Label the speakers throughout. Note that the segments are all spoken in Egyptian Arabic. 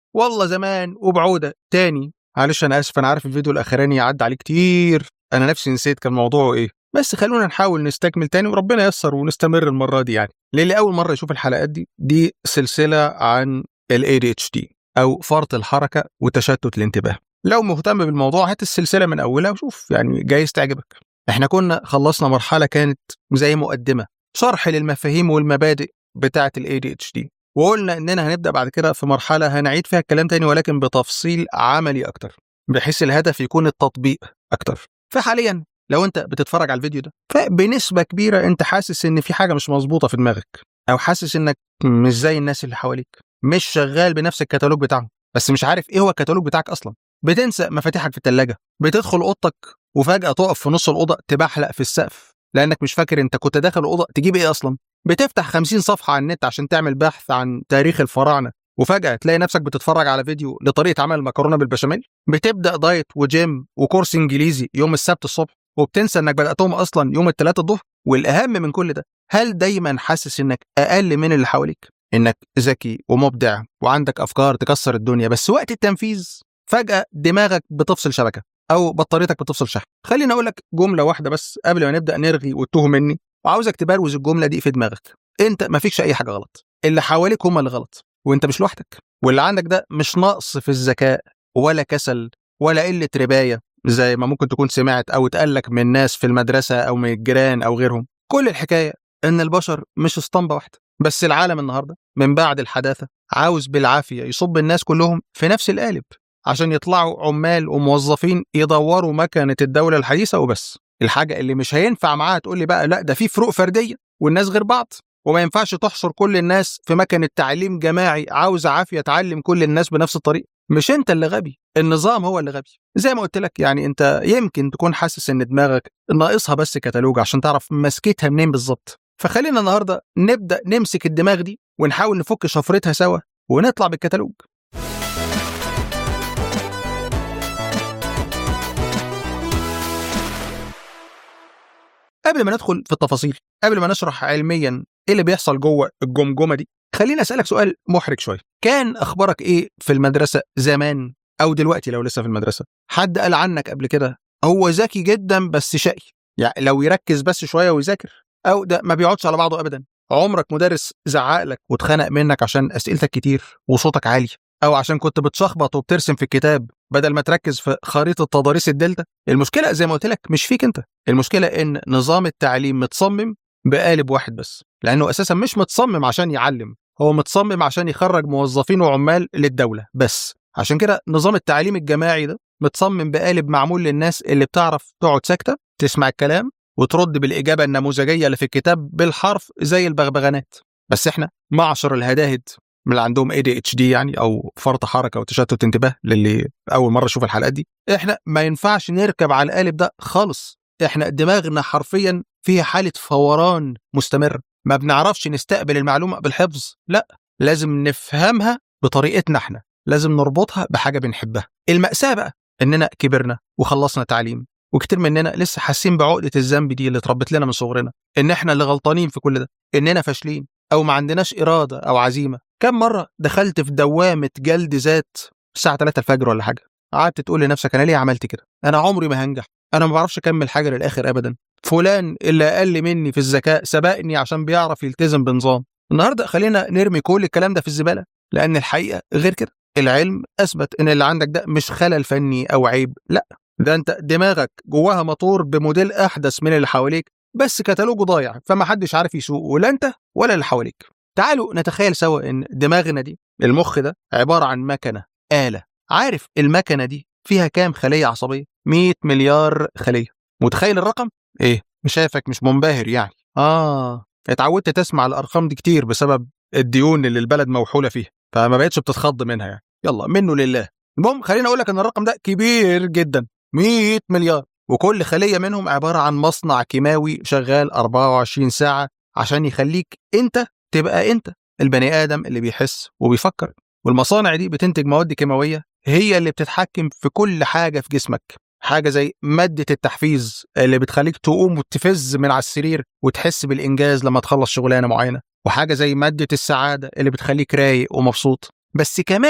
Speaker 1: والله زمان وبعوده تاني معلش انا اسف انا عارف الفيديو الاخراني عدى عليه كتير انا نفسي نسيت كان موضوعه ايه بس خلونا نحاول نستكمل تاني وربنا ييسر ونستمر المره دي يعني للي اول مره يشوف الحلقات دي دي سلسله عن ال ADHD او فرط الحركه وتشتت الانتباه لو مهتم بالموضوع هات السلسله من اولها وشوف يعني جايز تعجبك احنا كنا خلصنا مرحله كانت زي مقدمه شرح للمفاهيم والمبادئ بتاعه ال ADHD وقلنا اننا هنبدا بعد كده في مرحله هنعيد فيها الكلام تاني ولكن بتفصيل عملي اكتر بحيث الهدف يكون التطبيق اكتر فحاليا لو انت بتتفرج على الفيديو ده فبنسبه كبيره انت حاسس ان في حاجه مش مظبوطه في دماغك او حاسس انك مش زي الناس اللي حواليك مش شغال بنفس الكتالوج بتاعهم بس مش عارف ايه هو الكتالوج بتاعك اصلا بتنسى مفاتيحك في الثلاجه بتدخل اوضتك وفجاه تقف في نص الاوضه تبحلق في السقف لانك مش فاكر انت كنت داخل الاوضه تجيب ايه اصلا بتفتح 50 صفحه على النت عشان تعمل بحث عن تاريخ الفراعنه وفجاه تلاقي نفسك بتتفرج على فيديو لطريقه عمل المكرونه بالبشاميل بتبدا دايت وجيم وكورس انجليزي يوم السبت الصبح وبتنسى انك بداتهم اصلا يوم الثلاث الظهر والاهم من كل ده هل دايما حاسس انك اقل من اللي حواليك انك ذكي ومبدع وعندك افكار تكسر الدنيا بس وقت التنفيذ فجاه دماغك بتفصل شبكه او بطاريتك بتفصل شحن خليني اقول لك جمله واحده بس قبل ما نبدا نرغي وتوه مني وعاوزك تبروز الجمله دي في دماغك انت ما فيكش اي حاجه غلط اللي حواليك هم اللي غلط وانت مش لوحدك واللي عندك ده مش نقص في الذكاء ولا كسل ولا قله ربايه زي ما ممكن تكون سمعت او اتقالك من ناس في المدرسه او من الجيران او غيرهم كل الحكايه ان البشر مش اسطمبه واحده بس العالم النهارده من بعد الحداثه عاوز بالعافيه يصب الناس كلهم في نفس القالب عشان يطلعوا عمال وموظفين يدوروا مكنه الدوله الحديثه وبس الحاجه اللي مش هينفع معاها تقول لي بقى لا ده في فروق فرديه والناس غير بعض وما ينفعش تحصر كل الناس في مكنه تعليم جماعي عاوز عافيه تعلم كل الناس بنفس الطريقه مش انت اللي غبي النظام هو اللي غبي زي ما قلت لك يعني انت يمكن تكون حاسس ان دماغك ناقصها بس كتالوج عشان تعرف مسكتها منين بالظبط فخلينا النهارده نبدا نمسك الدماغ دي ونحاول نفك شفرتها سوا ونطلع بالكتالوج قبل ما ندخل في التفاصيل قبل ما نشرح علميا ايه اللي بيحصل جوه الجمجمه دي خليني اسالك سؤال محرج شويه كان اخبارك ايه في المدرسه زمان او دلوقتي لو لسه في المدرسه حد قال عنك قبل كده هو ذكي جدا بس شقي يعني لو يركز بس شويه ويذاكر او ده ما بيقعدش على بعضه ابدا عمرك مدرس زعق لك واتخانق منك عشان اسئلتك كتير وصوتك عالي او عشان كنت بتشخبط وبترسم في الكتاب بدل ما تركز في خريطه تضاريس الدلتا المشكله زي ما قلت لك مش فيك انت المشكله ان نظام التعليم متصمم بقالب واحد بس لانه اساسا مش متصمم عشان يعلم هو متصمم عشان يخرج موظفين وعمال للدوله بس عشان كده نظام التعليم الجماعي ده متصمم بقالب معمول للناس اللي بتعرف تقعد ساكته تسمع الكلام وترد بالاجابه النموذجيه اللي في الكتاب بالحرف زي البغبغانات بس احنا معشر الهداهد من اللي عندهم اي دي اتش دي يعني او فرط حركه وتشتت انتباه للي اول مره يشوف الحلقات دي احنا ما ينفعش نركب على القالب ده خالص احنا دماغنا حرفيا فيها حاله فوران مستمر ما بنعرفش نستقبل المعلومه بالحفظ لا لازم نفهمها بطريقتنا احنا لازم نربطها بحاجه بنحبها المأساة بقى اننا كبرنا وخلصنا تعليم وكتير مننا لسه حاسين بعقده الذنب دي اللي اتربت لنا من صغرنا ان احنا اللي غلطانين في كل ده اننا فاشلين او ما عندناش اراده او عزيمه كم مره دخلت في دوامه جلد ذات الساعه 3 الفجر ولا حاجه قعدت تقول لنفسك انا ليه عملت كده انا عمري ما هنجح انا ما بعرفش اكمل حاجه للاخر ابدا فلان اللي اقل مني في الذكاء سبقني عشان بيعرف يلتزم بنظام النهارده خلينا نرمي كل الكلام ده في الزباله لان الحقيقه غير كده العلم اثبت ان اللي عندك ده مش خلل فني او عيب لا ده انت دماغك جواها موتور بموديل احدث من اللي حواليك بس كتالوجه ضايع فما حدش عارف يسوقه ولا انت ولا اللي حواليك تعالوا نتخيل سوا ان دماغنا دي المخ ده عباره عن مكنه آلة عارف المكنه دي فيها كام خليه عصبيه 100 مليار خليه متخيل الرقم ايه مش شايفك مش منبهر يعني اه اتعودت تسمع الارقام دي كتير بسبب الديون اللي البلد موحوله فيها فما بقتش بتتخض منها يعني يلا منه لله المهم خليني اقول لك ان الرقم ده كبير جدا 100 مليار وكل خليه منهم عباره عن مصنع كيماوي شغال 24 ساعه عشان يخليك انت تبقى انت البني ادم اللي بيحس وبيفكر والمصانع دي بتنتج مواد كيماويه هي اللي بتتحكم في كل حاجه في جسمك حاجه زي ماده التحفيز اللي بتخليك تقوم وتفز من على السرير وتحس بالانجاز لما تخلص شغلانه معينه وحاجه زي ماده السعاده اللي بتخليك رايق ومبسوط بس كمان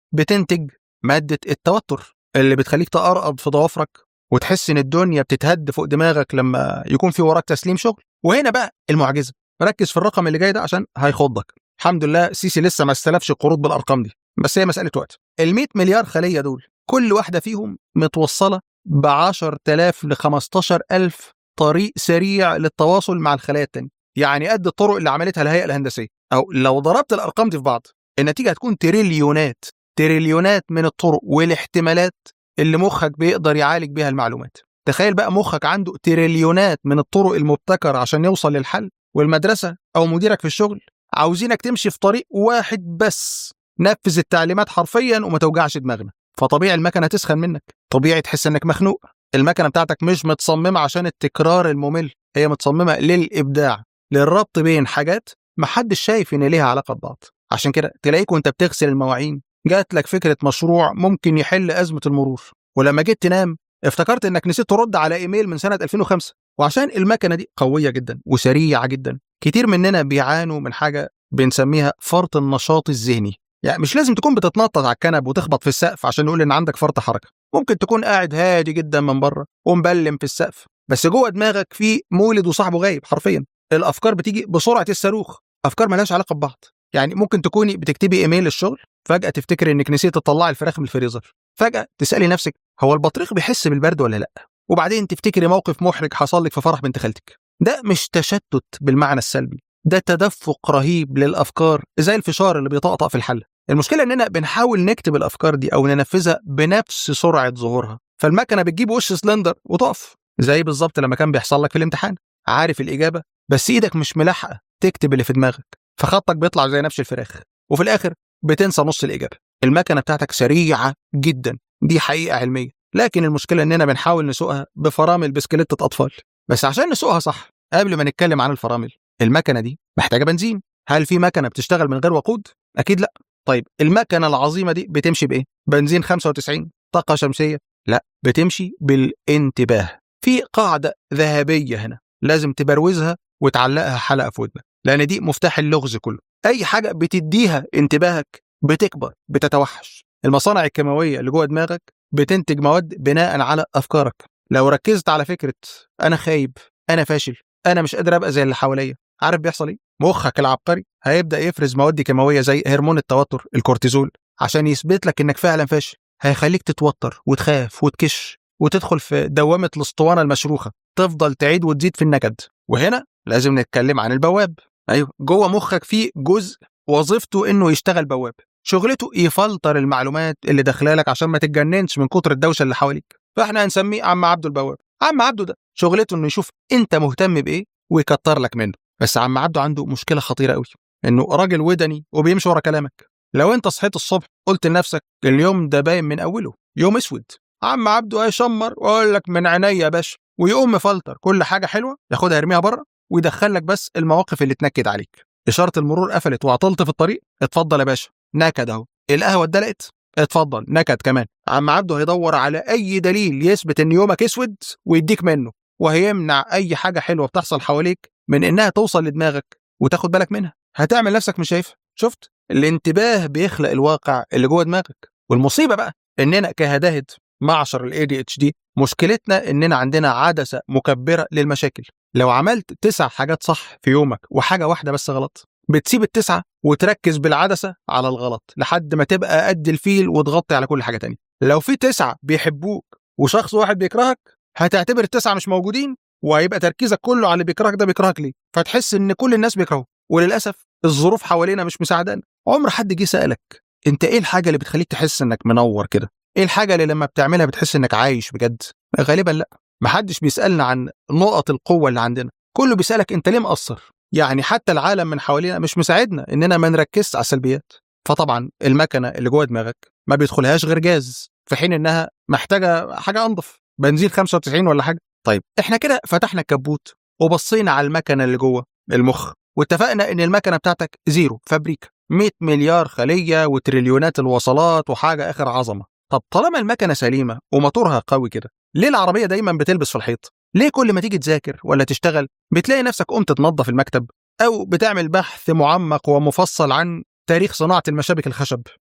Speaker 1: بتنتج ماده التوتر اللي بتخليك تقرقض في ضوافرك وتحس ان الدنيا بتتهد فوق دماغك لما يكون في وراك تسليم شغل وهنا بقى المعجزه ركز في الرقم اللي جاي ده عشان هيخضك الحمد لله سيسي لسه ما استلفش القروض بالارقام دي بس هي مساله وقت ال 100 مليار خليه دول كل واحده فيهم متوصله ب 10000 ل 15000 طريق سريع للتواصل مع الخلايا التانية يعني قد الطرق اللي عملتها الهيئه الهندسيه او لو ضربت الارقام دي في بعض النتيجه هتكون تريليونات تريليونات من الطرق والاحتمالات اللي مخك بيقدر يعالج بيها المعلومات تخيل بقى مخك عنده تريليونات من الطرق المبتكرة عشان يوصل للحل والمدرسة أو مديرك في الشغل عاوزينك تمشي في طريق واحد بس نفذ التعليمات حرفيا وما توجعش دماغنا فطبيعي المكنة تسخن منك طبيعي تحس انك مخنوق المكنة بتاعتك مش متصممة عشان التكرار الممل هي متصممة للإبداع للربط بين حاجات محدش شايف ان ليها علاقة ببعض عشان كده تلاقيك وانت بتغسل المواعين جات لك فكرة مشروع ممكن يحل أزمة المرور ولما جيت تنام افتكرت انك نسيت ترد على ايميل من سنة 2005 وعشان المكنة دي قوية جدا وسريعة جدا كتير مننا بيعانوا من حاجة بنسميها فرط النشاط الذهني يعني مش لازم تكون بتتنطط على الكنب وتخبط في السقف عشان نقول ان عندك فرط حركة ممكن تكون قاعد هادي جدا من بره ومبلم في السقف بس جوه دماغك في مولد وصاحبه غايب حرفيا الافكار بتيجي بسرعه الصاروخ افكار ملهاش علاقه ببعض يعني ممكن تكوني بتكتبي ايميل الشغل فجاه تفتكري انك نسيت تطلعي الفراخ من الفريزر فجاه تسالي نفسك هو البطريق بيحس بالبرد ولا لا وبعدين تفتكري موقف محرج حصل لك في فرح بنت خالتك ده مش تشتت بالمعنى السلبي ده تدفق رهيب للافكار زي الفشار اللي بيطقطق في الحله المشكله اننا بنحاول نكتب الافكار دي او ننفذها بنفس سرعه ظهورها فالمكنه بتجيب وش سلندر وتقف زي بالظبط لما كان بيحصل لك في الامتحان عارف الاجابه بس ايدك مش ملاحقه تكتب اللي في دماغك فخطك بيطلع زي نفس الفراخ وفي الاخر بتنسى نص الاجابه المكنه بتاعتك سريعه جدا دي حقيقه علميه لكن المشكله اننا بنحاول نسوقها بفرامل بسكليتة اطفال بس عشان نسوقها صح قبل ما نتكلم عن الفرامل المكنه دي محتاجه بنزين هل في مكنه بتشتغل من غير وقود اكيد لا طيب المكنه العظيمه دي بتمشي بايه بنزين 95 طاقه شمسيه لا بتمشي بالانتباه في قاعده ذهبيه هنا لازم تبروزها وتعلقها حلقه في ودنك لان دي مفتاح اللغز كله اي حاجه بتديها انتباهك بتكبر بتتوحش المصانع الكيماويه اللي جوه دماغك بتنتج مواد بناء على افكارك لو ركزت على فكره انا خايب انا فاشل انا مش قادر ابقى زي اللي حواليا عارف بيحصل ايه مخك العبقري هيبدا يفرز مواد كيماويه زي هرمون التوتر الكورتيزول عشان يثبت لك انك فعلا فاشل هيخليك تتوتر وتخاف وتكش وتدخل في دوامه الاسطوانه المشروخه تفضل تعيد وتزيد في النكد وهنا لازم نتكلم عن البواب ايوه جوه مخك في جزء وظيفته انه يشتغل بواب شغلته يفلتر المعلومات اللي داخله لك عشان ما تتجننش من كتر الدوشه اللي حواليك فاحنا هنسميه عم عبده البواب عم عبده ده شغلته انه يشوف انت مهتم بايه ويكتر لك منه بس عم عبده عنده مشكله خطيره قوي انه راجل ودني وبيمشي ورا كلامك لو انت صحيت الصبح قلت لنفسك اليوم ده باين من اوله يوم اسود عم عبده هيشمر ويقول لك من عينيا يا باشا ويقوم مفلتر كل حاجه حلوه ياخدها يرميها بره ويدخل لك بس المواقف اللي تنكد عليك اشاره المرور قفلت وعطلت في الطريق اتفضل يا باشا نكد اهو القهوه اتدلقت اتفضل نكد كمان عم عبده هيدور على اي دليل يثبت ان يومك اسود ويديك منه وهيمنع اي حاجه حلوه بتحصل حواليك من انها توصل لدماغك وتاخد بالك منها هتعمل نفسك مش شايفها شفت الانتباه بيخلق الواقع اللي جوه دماغك والمصيبه بقى اننا كهداهد معشر الاي دي اتش دي مشكلتنا اننا عندنا عدسه مكبره للمشاكل لو عملت تسع حاجات صح في يومك وحاجه واحده بس غلط بتسيب التسعه وتركز بالعدسه على الغلط لحد ما تبقى قد الفيل وتغطي على كل حاجه تانية لو في تسعه بيحبوك وشخص واحد بيكرهك هتعتبر التسعه مش موجودين وهيبقى تركيزك كله على اللي بيكرهك ده بيكرهك ليه فتحس ان كل الناس بيكرهوك وللاسف الظروف حوالينا مش مساعدانا عمر حد جه سالك انت ايه الحاجه اللي بتخليك تحس انك منور كده ايه الحاجه اللي لما بتعملها بتحس انك عايش بجد غالبا لا محدش بيسالنا عن نقط القوه اللي عندنا كله بيسالك انت ليه مقصر يعني حتى العالم من حوالينا مش مساعدنا اننا ما نركزش على السلبيات فطبعا المكنه اللي جوه دماغك ما بيدخلهاش غير جاز في حين انها محتاجه حاجه انضف بنزين 95 ولا حاجه طيب احنا كده فتحنا الكبوت وبصينا على المكنه اللي جوه المخ واتفقنا ان المكنه بتاعتك زيرو فابريكا 100 مليار خليه وتريليونات الوصلات وحاجه اخر عظمه طب طالما المكنه سليمه وموتورها قوي كده ليه العربيه دايما بتلبس في الحيط ليه كل ما تيجي تذاكر ولا تشتغل بتلاقي نفسك قمت تنظف المكتب او بتعمل بحث معمق ومفصل عن تاريخ صناعه المشابك الخشب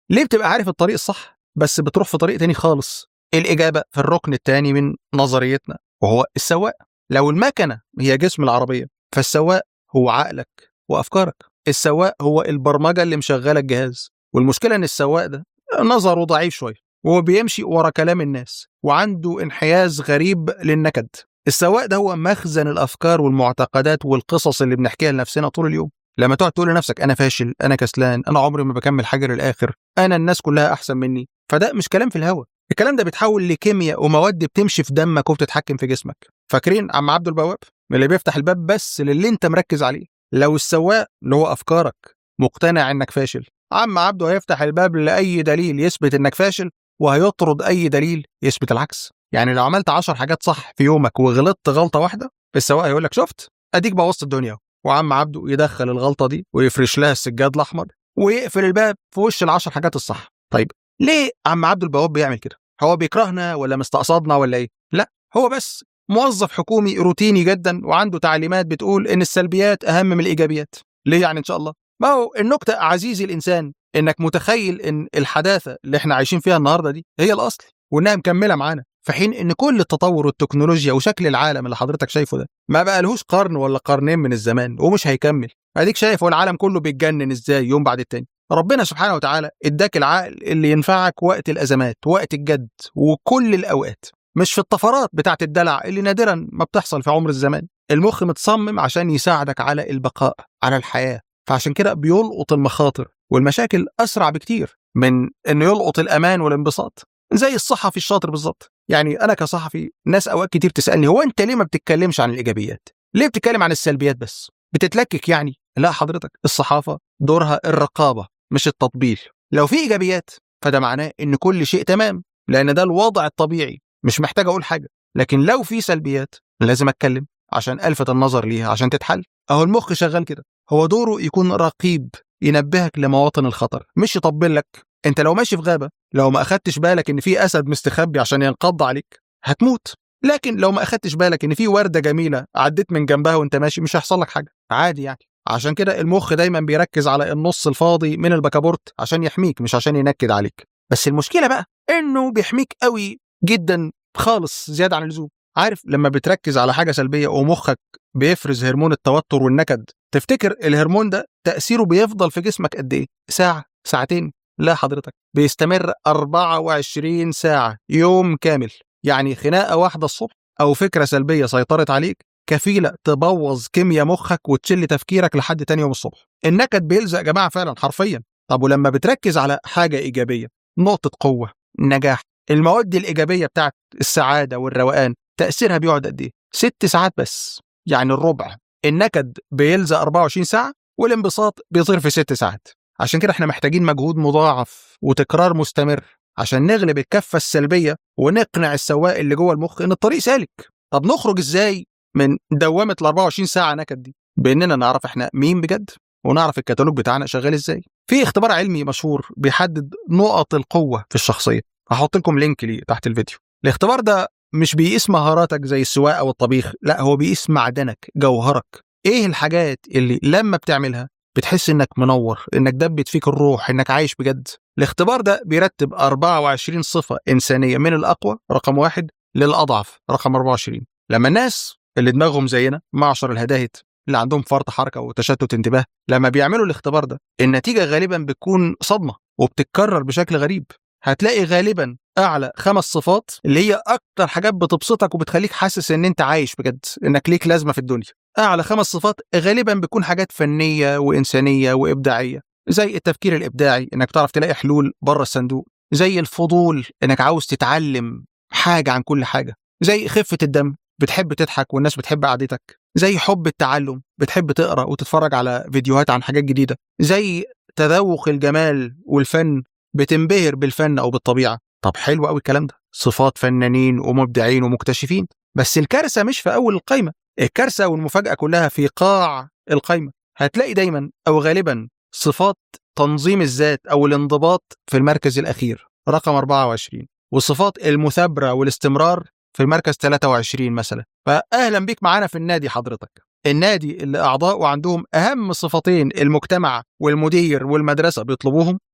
Speaker 1: ليه بتبقى عارف الطريق الصح بس بتروح في طريق تاني خالص الإجابة في الركن الثاني من نظريتنا وهو السواق لو المكنة هي جسم العربية فالسواق هو عقلك وأفكارك السواق هو البرمجة اللي مشغلة الجهاز والمشكلة إن السواق ده نظره ضعيف شوية وهو بيمشي ورا كلام الناس وعنده انحياز غريب للنكد السواق ده هو مخزن الافكار والمعتقدات والقصص اللي بنحكيها لنفسنا طول اليوم لما تقعد تقول لنفسك انا فاشل انا كسلان انا عمري ما بكمل حاجه للاخر انا الناس كلها احسن مني فده مش كلام في الهوا الكلام ده بيتحول لكيمياء ومواد بتمشي في دمك وبتتحكم في جسمك فاكرين عم عبد البواب اللي بيفتح الباب بس للي انت مركز عليه لو السواق اللي هو افكارك مقتنع انك فاشل عم عبده هيفتح الباب لاي دليل يثبت انك فاشل وهيطرد اي دليل يثبت العكس يعني لو عملت 10 حاجات صح في يومك وغلطت غلطه واحده السواق هيقول لك شفت اديك بوظت الدنيا وعم عبده يدخل الغلطه دي ويفرش لها السجاد الاحمر ويقفل الباب في وش العشر حاجات الصح طيب ليه عم عبده البواب بيعمل كده هو بيكرهنا ولا مستقصدنا ولا ايه لا هو بس موظف حكومي روتيني جدا وعنده تعليمات بتقول ان السلبيات اهم من الايجابيات ليه يعني ان شاء الله ما هو النكته عزيزي الانسان انك متخيل ان الحداثه اللي احنا عايشين فيها النهارده دي هي الاصل وانها مكمله معانا في حين ان كل التطور والتكنولوجيا وشكل العالم اللي حضرتك شايفه ده ما بقى لهوش قرن ولا قرنين من الزمان ومش هيكمل اديك شايف هو العالم كله بيتجنن ازاي يوم بعد التاني ربنا سبحانه وتعالى اداك العقل اللي ينفعك وقت الازمات وقت الجد وكل الاوقات مش في الطفرات بتاعت الدلع اللي نادرا ما بتحصل في عمر الزمان المخ متصمم عشان يساعدك على البقاء على الحياه فعشان كده بيلقط المخاطر والمشاكل اسرع بكتير من انه يلقط الامان والانبساط زي الصحفي الشاطر بالظبط يعني انا كصحفي ناس اوقات كتير تسالني هو انت ليه ما بتتكلمش عن الايجابيات ليه بتتكلم عن السلبيات بس بتتلكك يعني لا حضرتك الصحافه دورها الرقابه مش التطبيل لو في ايجابيات فده معناه ان كل شيء تمام لان ده الوضع الطبيعي مش محتاج اقول حاجه لكن لو في سلبيات لازم اتكلم عشان الفت النظر ليها عشان تتحل اهو المخ شغال كده هو دوره يكون رقيب ينبهك لمواطن الخطر مش يطبل لك انت لو ماشي في غابه لو ما اخدتش بالك ان في اسد مستخبي عشان ينقض عليك هتموت لكن لو ما اخدتش بالك ان في ورده جميله عديت من جنبها وانت ماشي مش هيحصل لك حاجه عادي يعني عشان كده المخ دايما بيركز على النص الفاضي من البكابورت عشان يحميك مش عشان ينكد عليك بس المشكله بقى انه بيحميك قوي جدا خالص زياده عن اللزوم عارف لما بتركز على حاجه سلبيه ومخك بيفرز هرمون التوتر والنكد تفتكر الهرمون ده تاثيره بيفضل في جسمك قد ايه ساعه ساعتين لا حضرتك بيستمر 24 ساعه يوم كامل يعني خناقه واحده الصبح او فكره سلبيه سيطرت عليك كفيله تبوظ كيمياء مخك وتشل تفكيرك لحد تاني يوم الصبح النكد بيلزق يا جماعه فعلا حرفيا طب ولما بتركز على حاجه ايجابيه نقطه قوه نجاح المواد الايجابيه بتاعت السعاده والروقان تاثيرها بيقعد قد ايه ست ساعات بس يعني الربع النكد بيلزق 24 ساعه والانبساط بيطير في ست ساعات عشان كده احنا محتاجين مجهود مضاعف وتكرار مستمر عشان نغلب الكفه السلبيه ونقنع السواق اللي جوه المخ ان الطريق سالك طب نخرج ازاي من دوامه ال 24 ساعه نكد دي باننا نعرف احنا مين بجد ونعرف الكتالوج بتاعنا شغال ازاي في اختبار علمي مشهور بيحدد نقط القوه في الشخصيه هحط لكم لينك ليه تحت الفيديو الاختبار ده مش بيقيس مهاراتك زي السواقه والطبيخ لا هو بيقيس معدنك جوهرك ايه الحاجات اللي لما بتعملها بتحس انك منور انك دبت فيك الروح انك عايش بجد الاختبار ده بيرتب 24 صفه انسانيه من الاقوى رقم واحد للاضعف رقم 24 لما الناس اللي دماغهم زينا معشر الهداهد اللي عندهم فرط حركه وتشتت انتباه لما بيعملوا الاختبار ده النتيجه غالبا بتكون صدمه وبتتكرر بشكل غريب هتلاقي غالبا اعلى خمس صفات اللي هي اكتر حاجات بتبسطك وبتخليك حاسس ان انت عايش بجد انك ليك لازمه في الدنيا اعلى خمس صفات غالبا بتكون حاجات فنيه وانسانيه وابداعيه زي التفكير الابداعي انك تعرف تلاقي حلول بره الصندوق زي الفضول انك عاوز تتعلم حاجه عن كل حاجه زي خفه الدم بتحب تضحك والناس بتحب قعدتك زي حب التعلم بتحب تقرا وتتفرج على فيديوهات عن حاجات جديده زي تذوق الجمال والفن بتنبهر بالفن او بالطبيعه طب حلو قوي الكلام ده صفات فنانين ومبدعين ومكتشفين بس الكارثه مش في اول القايمه الكارثه والمفاجاه كلها في قاع القايمه هتلاقي دايما او غالبا صفات تنظيم الذات او الانضباط في المركز الاخير رقم 24 وصفات المثابره والاستمرار في المركز 23 مثلا فاهلا بيك معانا في النادي حضرتك النادي اللي اعضاؤه عندهم اهم صفتين المجتمع والمدير والمدرسه بيطلبوهم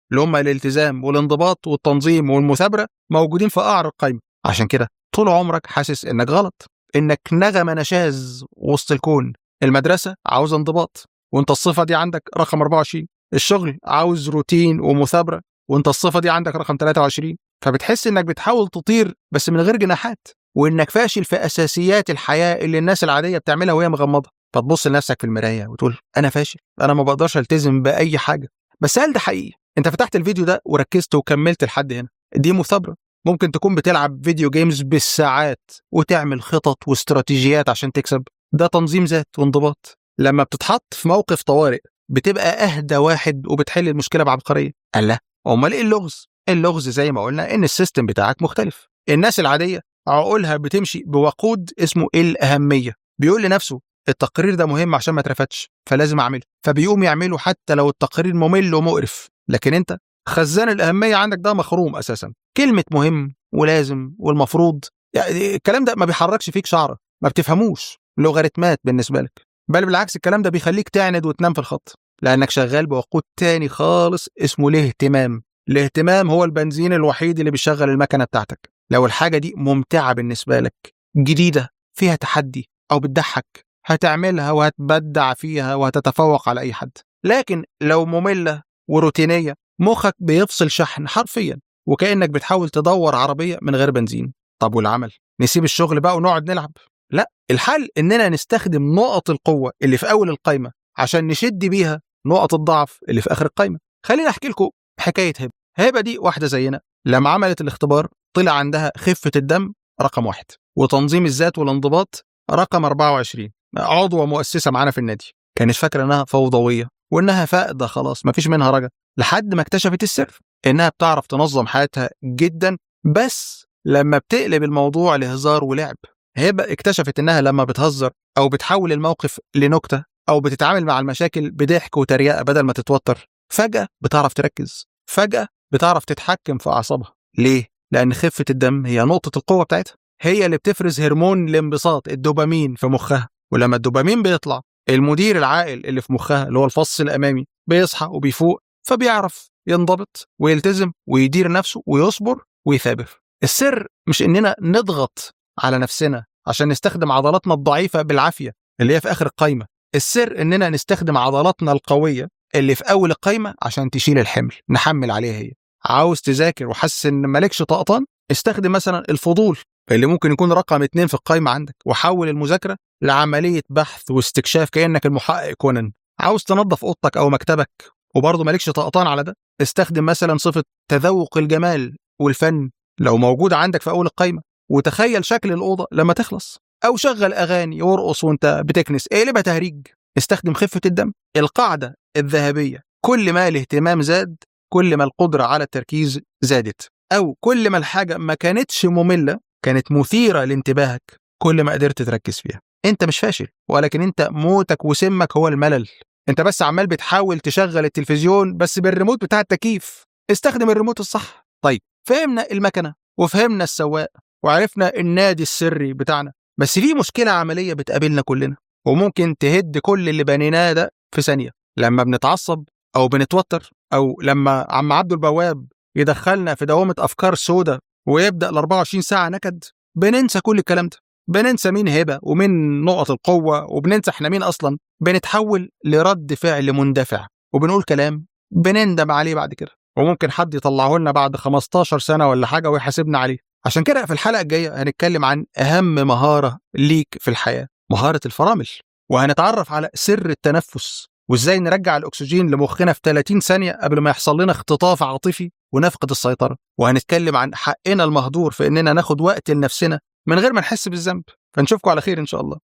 Speaker 1: اللي هم الالتزام والانضباط والتنظيم والمثابره موجودين في قعر القايمه عشان كده طول عمرك حاسس انك غلط انك نغمه نشاز وسط الكون المدرسه عاوزه انضباط وانت الصفه دي عندك رقم 24 الشغل عاوز روتين ومثابره وانت الصفه دي عندك رقم 23 فبتحس انك بتحاول تطير بس من غير جناحات وانك فاشل في اساسيات الحياه اللي الناس العاديه بتعملها وهي مغمضه فتبص لنفسك في المرايه وتقول انا فاشل انا ما بقدرش التزم باي حاجه بس هل ده حقيقي انت فتحت الفيديو ده وركزت وكملت لحد هنا دي مثابره ممكن تكون بتلعب فيديو جيمز بالساعات وتعمل خطط واستراتيجيات عشان تكسب ده تنظيم ذات وانضباط لما بتتحط في موقف طوارئ بتبقى اهدى واحد وبتحل المشكله بعبقريه الله امال ايه اللغز اللغز زي ما قلنا ان السيستم بتاعك مختلف الناس العاديه عقولها بتمشي بوقود اسمه الاهميه بيقول لنفسه التقرير ده مهم عشان ما اترفدش فلازم اعمله فبيقوم يعمله حتى لو التقرير ممل ومقرف لكن انت خزان الاهميه عندك ده مخروم اساسا كلمه مهم ولازم والمفروض يعني الكلام ده ما بيحركش فيك شعره ما بتفهموش لوغاريتمات بالنسبه لك بل بالعكس الكلام ده بيخليك تعند وتنام في الخط لانك شغال بوقود تاني خالص اسمه الاهتمام الاهتمام هو البنزين الوحيد اللي بيشغل المكنه بتاعتك لو الحاجه دي ممتعه بالنسبه لك جديده فيها تحدي او بتضحك هتعملها وهتبدع فيها وهتتفوق على اي حد لكن لو ممله وروتينيه مخك بيفصل شحن حرفيا وكانك بتحاول تدور عربيه من غير بنزين طب والعمل نسيب الشغل بقى ونقعد نلعب لا الحل اننا نستخدم نقط القوه اللي في اول القايمه عشان نشد بيها نقط الضعف اللي في اخر القايمه خليني احكي لكم حكايه هبه هبه دي واحده زينا لما عملت الاختبار طلع عندها خفه الدم رقم واحد وتنظيم الذات والانضباط رقم 24 عضوة مؤسسة معانا في النادي كانت فاكرة إنها فوضوية وإنها فاقدة خلاص مفيش منها رجا لحد ما اكتشفت السر إنها بتعرف تنظم حياتها جدا بس لما بتقلب الموضوع لهزار ولعب هبة اكتشفت إنها لما بتهزر أو بتحول الموقف لنكتة أو بتتعامل مع المشاكل بضحك وتريقة بدل ما تتوتر فجأة بتعرف تركز فجأة بتعرف تتحكم في أعصابها ليه؟ لأن خفة الدم هي نقطة القوة بتاعتها هي اللي بتفرز هرمون الانبساط الدوبامين في مخها ولما الدوبامين بيطلع المدير العاقل اللي في مخها اللي هو الفص الامامي بيصحى وبيفوق فبيعرف ينضبط ويلتزم ويدير نفسه ويصبر ويثابر السر مش اننا نضغط على نفسنا عشان نستخدم عضلاتنا الضعيفه بالعافيه اللي هي في اخر القايمه السر اننا نستخدم عضلاتنا القويه اللي في اول القايمه عشان تشيل الحمل نحمل عليها هي عاوز تذاكر وحاسس ان مالكش طقطان استخدم مثلا الفضول اللي ممكن يكون رقم اتنين في القايمة عندك وحول المذاكرة لعملية بحث واستكشاف كأنك المحقق كونان عاوز تنظف أوضتك أو مكتبك وبرضه مالكش طقطان على ده استخدم مثلا صفة تذوق الجمال والفن لو موجود عندك في أول القايمة وتخيل شكل الأوضة لما تخلص أو شغل أغاني وارقص وأنت بتكنس اقلبها تهريج استخدم خفة الدم القاعدة الذهبية كل ما الاهتمام زاد كل ما القدرة على التركيز زادت أو كل ما الحاجة ما كانتش مملة كانت مثيرة لانتباهك كل ما قدرت تركز فيها انت مش فاشل ولكن انت موتك وسمك هو الملل انت بس عمال بتحاول تشغل التلفزيون بس بالريموت بتاع التكييف استخدم الريموت الصح طيب فهمنا المكنة وفهمنا السواق وعرفنا النادي السري بتاعنا بس في مشكلة عملية بتقابلنا كلنا وممكن تهد كل اللي بنيناه ده في ثانية لما بنتعصب أو بنتوتر أو لما عم عبد البواب يدخلنا في دوامة أفكار سودة ويبدا ال 24 ساعه نكد بننسى كل الكلام ده بننسى مين هبه ومين نقط القوه وبننسى احنا مين اصلا بنتحول لرد فعل مندفع وبنقول كلام بنندم عليه بعد كده وممكن حد يطلعه لنا بعد 15 سنه ولا حاجه ويحاسبنا عليه عشان كده في الحلقه الجايه هنتكلم عن اهم مهاره ليك في الحياه مهاره الفرامل وهنتعرف على سر التنفس وازاي نرجع الاكسجين لمخنا في 30 ثانيه قبل ما يحصل لنا اختطاف عاطفي ونفقد السيطره وهنتكلم عن حقنا المهدور في اننا ناخد وقت لنفسنا من غير ما نحس بالذنب فنشوفكم على خير ان شاء الله